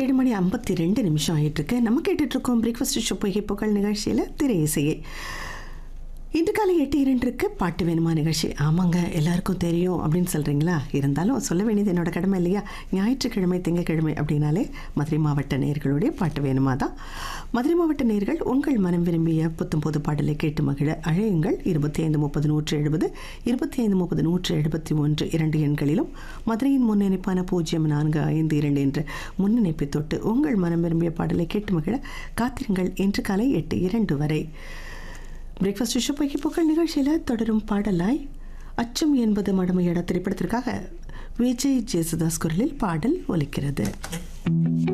ஏழு மணி ஐம்பத்தி ரெண்டு நிமிஷம் ஆயிட்டிருக்கு நம்ம கேட்டுட்ருக்கோம் பிரேக்ஃபாஸ்ட் ஷோ பொய்கை புகழ் நிகழ்ச்சியில் திரை இசையை இன்று காலை எட்டு இரண்டுக்கு பாட்டு வேணுமா நிகழ்ச்சி ஆமாங்க எல்லாருக்கும் தெரியும் அப்படின்னு சொல்கிறீங்களா இருந்தாலும் சொல்ல வேண்டியது என்னோட கடமை இல்லையா ஞாயிற்றுக்கிழமை திங்கக்கிழமை அப்படின்னாலே மதுரை மாவட்ட நேர்களுடைய பாட்டு வேணுமா தான் மதுரை மாவட்ட நேர்கள் உங்கள் மனம் விரும்பிய புத்தம் புது பாடலை கேட்டு மகிழ அழையுங்கள் இருபத்தி ஐந்து முப்பது நூற்று எழுபது இருபத்தி ஐந்து முப்பது நூற்று எழுபத்தி ஒன்று இரண்டு எண்களிலும் மதுரையின் முன்னிணைப்பான பூஜ்ஜியம் நான்கு ஐந்து இரண்டு என்ற முன்னிணைப்பை தொட்டு உங்கள் மனம் விரும்பிய பாடலை கேட்டு மகிழ காத்திருங்கள் இன்று காலை எட்டு இரண்டு வரை பிரேக்ஃபாஸ்ட் ஷோப்பைக்கு புகழ் நிகழ்ச்சியில் தொடரும் பாடலாய் அச்சம் என்பது மடமையட திரைப்படத்திற்காக விஜய் ஜேசுதாஸ் குரலில் பாடல் ஒலிக்கிறது